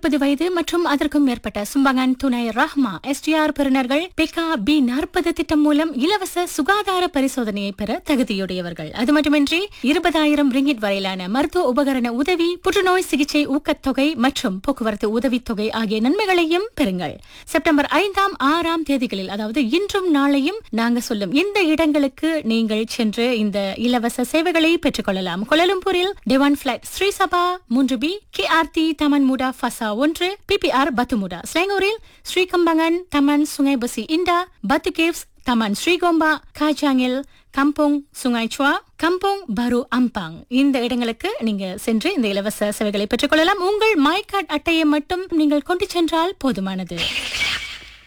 நாற்பது வயது மற்றும் அதற்கும் மேற்பட்ட சும்பங்கன் துணை ரஹ்மா எஸ்டிஆர் பெறுநர்கள் பெக்கா பி நாற்பது திட்டம் மூலம் இலவச சுகாதார பரிசோதனையை பெற தகுதியுடையவர்கள் அது மட்டுமின்றி இருபதாயிரம் ரிங்கிட் வரையிலான மருத்துவ உபகரண உதவி புற்றுநோய் சிகிச்சை ஊக்கத்தொகை மற்றும் போக்குவரத்து உதவித்தொகை ஆகிய நன்மைகளையும் பெறுங்கள் செப்டம்பர் ஐந்தாம் ஆறாம் தேதிகளில் அதாவது இன்றும் நாளையும் நாங்க சொல்லும் இந்த இடங்களுக்கு நீங்கள் சென்று இந்த இலவச சேவைகளை பெற்றுக்கொள்ளலாம் கோலாலம்பூரில் டிவான் பிளாட் ஸ்ரீசபா மூன்று பி கே ஆர்த்தி தமன் முடா ஃபசா ஒன்று பிபிஆர் பத்துமுடா ஸ்லேங்கூரில் ஸ்ரீகம்பங்கன் தமன் சுங்கை பசி Indah Batu Caves Taman Sri Gombak காஜாங்கில் கம்போங் சுங்காய் சுவா கம்போங் பரு அம்பாங் இந்த இடங்களுக்கு நீங்க சென்று இந்த இலவச சேவைகளை பெற்றுக்கொள்ளலாம் உங்கள் மை கார்டு அட்டையை மட்டும் நீங்கள் கொண்டு சென்றால் போதுமானது